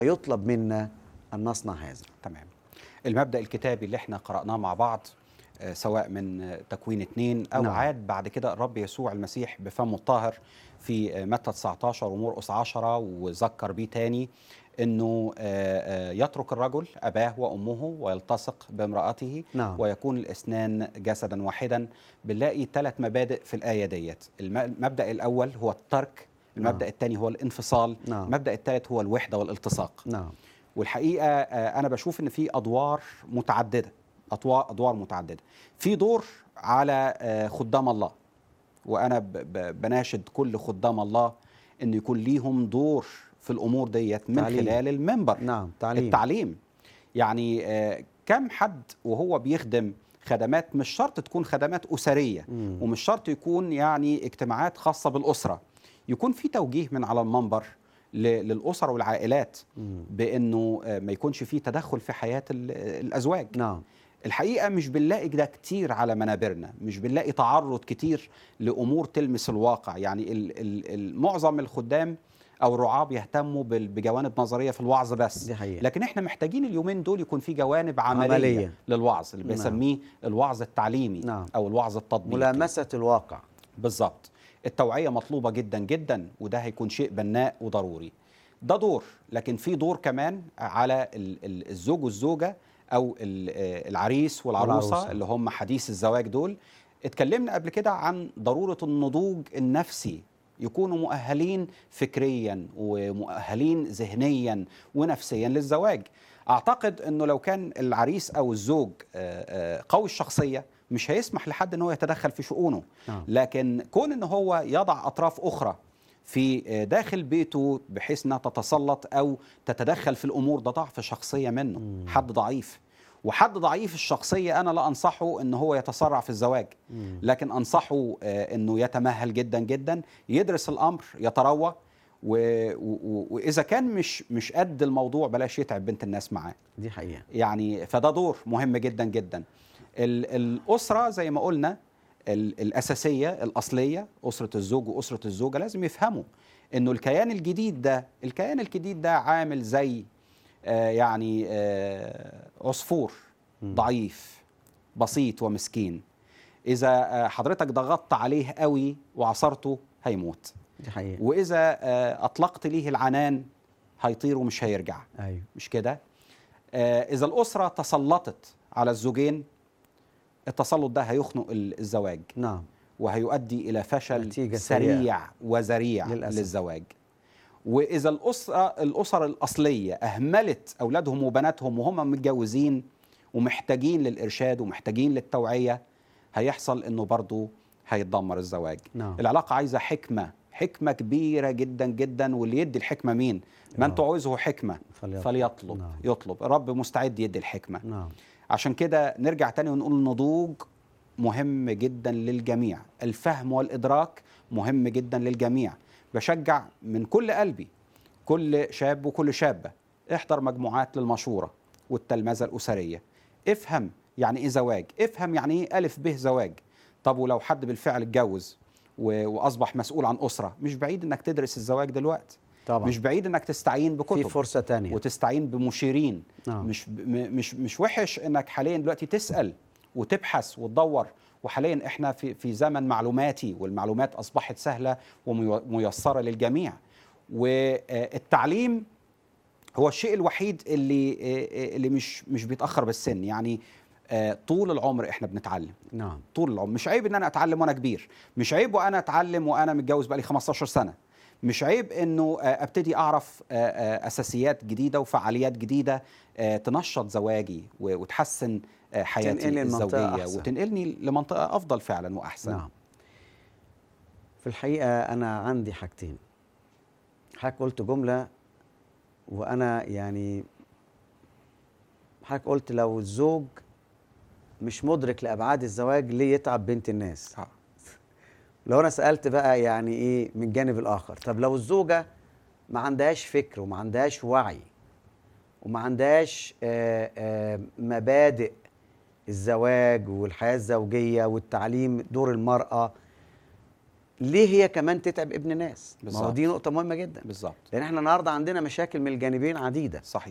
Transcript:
يطلب منا ان نصنع هذا تمام المبدأ الكتابي اللي احنا قرأناه مع بعض آه، سواء من آه، تكوين اتنين أو نعم. نعم. عاد بعد كده الرب يسوع المسيح بفمه الطاهر في آه، متى 19 ومرقس 10 وذكر بيه تاني انه آه، آه، يترك الرجل اباه وامه ويلتصق بامراته نعم. ويكون الاثنان جسدا واحدا بنلاقي ثلاث مبادئ في الايه ديت الم- المبدا الاول هو الترك المبدا نعم. الثاني هو الانفصال نعم. المبدا الثالث هو الوحده والالتصاق نعم والحقيقه آه، انا بشوف ان في ادوار متعدده أطوا- ادوار متعدده في دور على آه، خدام الله وانا ب- ب- بناشد كل خدام الله انه يكون ليهم دور في الامور ديت من تعليم. خلال المنبر نعم تعليم التعليم يعني آه، كم حد وهو بيخدم خدمات مش شرط تكون خدمات أسرية مم. ومش شرط يكون يعني اجتماعات خاصة بالأسرة يكون في توجيه من على المنبر ل- للأسر والعائلات مم. بأنه آه، ما يكونش في تدخل في حياة ال- الأزواج نعم الحقيقة مش بنلاقي ده كتير على منابرنا مش بنلاقي تعرض كتير لأمور تلمس الواقع يعني ال ال ال معظم الخدام أو الرعاة بيهتموا بال- بجوانب نظرية في الوعظ بس دي حقيقة. لكن احنا محتاجين اليومين دول يكون في جوانب عملية, عملية. عملية. للوعظ اللي نعم. بيسميه الوعظ التعليمي نعم. أو الوعظ التطبيقي ملامسة الواقع بالظبط التوعية مطلوبة جدا جدا وده هيكون شيء بناء وضروري ده دور لكن في دور كمان على ال- ال- الزوج والزوجة أو ال- آه، العريس والعروسة, والعروسة. اللي هم حديث الزواج دول اتكلمنا قبل كده عن ضرورة النضوج النفسي يكونوا مؤهلين فكريا ومؤهلين ذهنيا ونفسيا للزواج اعتقد انه لو كان العريس او الزوج آه، آه، قوي الشخصيه مش هيسمح لحد ان هو يتدخل في شؤونه نعم. لكن كون ان هو يضع اطراف اخرى في آه، داخل بيته بحيث انها تتسلط او تتدخل في الامور ده ضعف شخصيه منه حد ضعيف وحد ضعيف الشخصيه انا لا انصحه ان هو يتسرع في الزواج لكن انصحه آه، انه يتمهل جدا جدا يدرس الامر يتروى و- و- واذا كان مش مش قد الموضوع بلاش يتعب بنت الناس معاه دي حقيقة يعني فده دور مهم جدا جدا ال- الأسرة زي ما قلنا ال- الأساسية الأصلية أسرة الزوج وأسرة الزوجة لازم يفهموا إنه الكيان الجديد ده الكيان الجديد ده عامل زي آه يعني آه عصفور ضعيف بسيط ومسكين إذا آه حضرتك ضغطت عليه قوي وعصرته هيموت دي حقيقة وإذا آه أطلقت ليه العنان هيطير ومش هيرجع أيوه مش كده آه إذا الأسرة تسلطت على الزوجين التسلط ده هيخنق ال- الزواج نعم وهيؤدي إلى فشل نتيجة سريع سريعة. وذريع للأسف. للزواج وإذا الأسرة الأسر الأصلية أهملت أولادهم وبناتهم وهم متجوزين ومحتاجين للإرشاد ومحتاجين للتوعية هيحصل إنه برضو هيتدمر الزواج نعم. العلاقة عايزة حكمة حكمة كبيرة جدا جدا واللي يدي الحكمة مين؟ من آه. تعوزه حكمة فليطلب. فليطلب نعم. يطلب الرب مستعد يدي الحكمة نعم عشان كده نرجع تاني ونقول النضوج مهم جدا للجميع الفهم والإدراك مهم جدا للجميع بشجع من كل قلبي كل شاب وكل شابة احضر مجموعات للمشورة والتلمذة الأسرية افهم يعني ايه زواج افهم يعني ايه ألف به زواج طب ولو حد بالفعل اتجوز و- وأصبح مسؤول عن أسرة مش بعيد انك تدرس الزواج دلوقتي طبعا مش بعيد انك تستعين في بكتب فرصة تانية وتستعين بمشيرين نعم. مش ب- م- مش مش وحش انك حاليا دلوقتي تسال وتبحث وتدور وحاليا احنا في في زمن معلوماتي والمعلومات اصبحت سهله وميسره للجميع والتعليم هو الشيء الوحيد اللي اللي مش مش بيتاخر بالسن يعني آه، طول العمر احنا بنتعلم نعم طول العمر مش عيب ان انا اتعلم وانا كبير مش عيب وانا اتعلم وانا متجوز بقالي 15 سنه مش عيب انه آه، ابتدي اعرف آه، آه، اساسيات جديده وفعاليات جديده آه، تنشط زواجي و- وتحسن آه، حياتي تنقلني لمنطقة الزوجيه أحسن. وتنقلني لمنطقه افضل فعلا واحسن نعم في الحقيقة أنا عندي حاجتين حضرتك قلت جملة وأنا يعني حضرتك قلت لو الزوج مش مدرك لأبعاد الزواج ليه يتعب بنت الناس آه. لو أنا سألت بقى يعني إيه من الجانب الآخر طب لو الزوجة ما عندهاش فكر وما عندهاش وعي وما عندهاش آه، آه، مبادئ الزواج والحياة الزوجية والتعليم دور المرأة ليه هي كمان تتعب ابن ناس ما هو بالظبط. دي نقطه مهمه جدا بالظبط لان احنا النهارده عندنا مشاكل من الجانبين عديده صحيح